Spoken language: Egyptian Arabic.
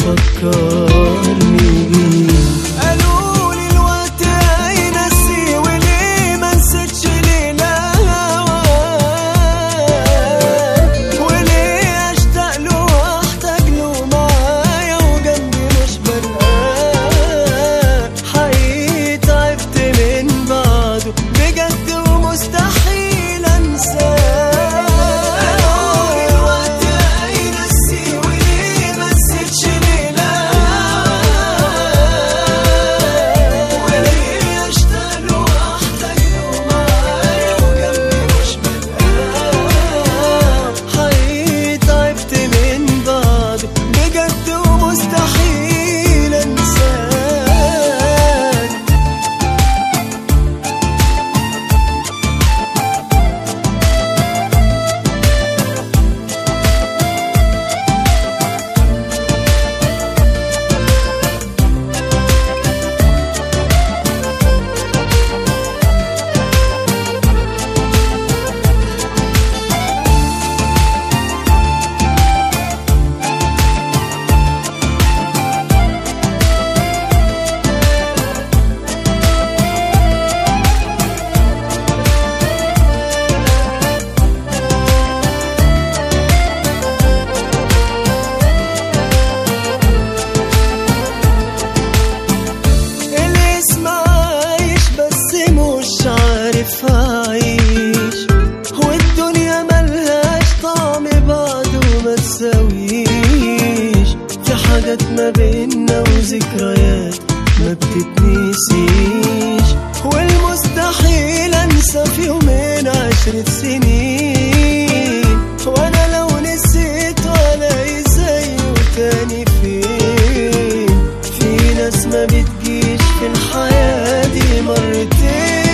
بتفكرني بيه قالوا لي الوقت هينسي وليه ما نسيتش ليلة هواك وليه اشتاق له واحتاج له معايا وجنبي مش بلقاه حقيقي تعبت من بعده بجد ومستحيل انساه قالوا لي الوقت هينسي وليه ما نسيتش ليلة وليه اشتاق له واحتاج له معايا وجنبي مش بلقاه حقيقي تعبت من بعده بجد ومستحيل انساك الاسم عايش بس مش عارف اعيش والدنيا ملهاش طعم بعد وما تساويش في حاجات ما بينا وذكريات ما بتتنسيش والمستحيل انسى في يومين عشرة سنين وانا لو نسيت ولا زيه تاني فين في ناس ما بتجيش في الحياة دي مرتين